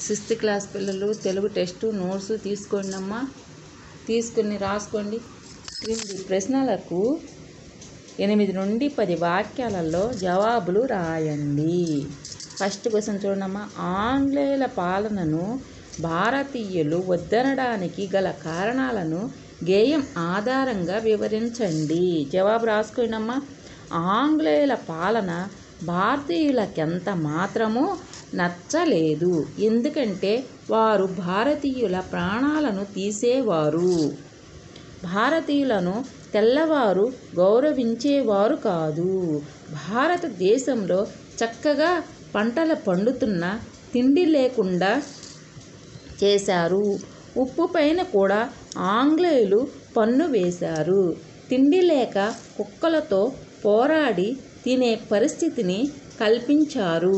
sixth class పిల్లలు Telugu test notes తీసుకోండి అమ్మా తీసుకుని రాసుకోండి క్రింది ప్రశ్నలకు ఎనిమిది నుండి పది వాక్యాలలో జవాబులు రాయండి ఫస్ట్ క్వశ్చన్ చూడమ్మా ఆంగ్లేయుల పాలనను భారతీయులు వద్దనడానికి గల కారణాలను గేయం ఆధారంగా వివరించండి జవాబు రాసుకోండమ్మా ఆంగ్లేయుల పాలన భారతీయులకెంత మాత్రమూ నచ్చలేదు ఎందుకంటే వారు భారతీయుల ప్రాణాలను తీసేవారు భారతీయులను తెల్లవారు గౌరవించేవారు కాదు భారతదేశంలో చక్కగా పంటలు పండుతున్న తిండి లేకుండా చేశారు ఉప్పు పైన కూడా ఆంగ్లేయులు పన్ను వేశారు తిండి లేక కుక్కలతో పోరాడి తినే పరిస్థితిని కల్పించారు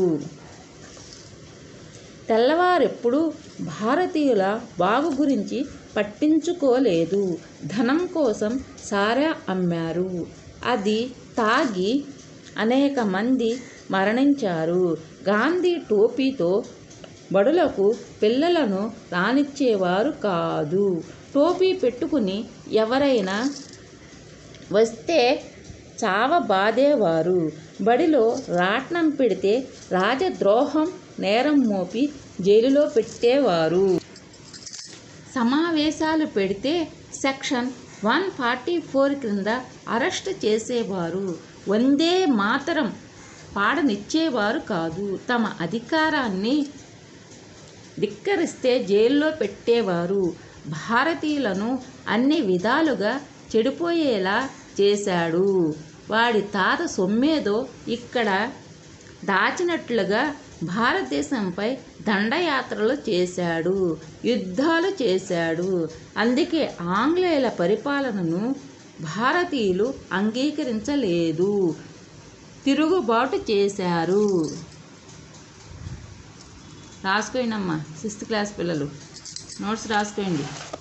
తెల్లవారెప్పుడు భారతీయుల బాగు గురించి పట్టించుకోలేదు ధనం కోసం సారా అమ్మారు అది తాగి అనేక మంది మరణించారు గాంధీ టోపీతో బడులకు పిల్లలను రానిచ్చేవారు కాదు టోపీ పెట్టుకుని ఎవరైనా వస్తే చావబాదేవారు బడిలో రాట్నం పెడితే రాజద్రోహం నేరం మోపి జైలులో పెట్టేవారు సమావేశాలు పెడితే సెక్షన్ వన్ ఫార్టీ ఫోర్ క్రింద అరెస్ట్ చేసేవారు వందే మాతరం పాడనిచ్చేవారు కాదు తమ అధికారాన్ని ధిక్కరిస్తే జైల్లో పెట్టేవారు భారతీయులను అన్ని విధాలుగా చెడిపోయేలా చేశాడు వాడి తాత సొమ్మేదో ఇక్కడ దాచినట్లుగా భారతదేశంపై దండయాత్రలు చేశాడు యుద్ధాలు చేశాడు అందుకే ఆంగ్లేయుల పరిపాలనను భారతీయులు అంగీకరించలేదు తిరుగుబాటు చేశారు రాసుకోండి అమ్మా సిక్స్త్ క్లాస్ పిల్లలు నోట్స్ రాసుకోండి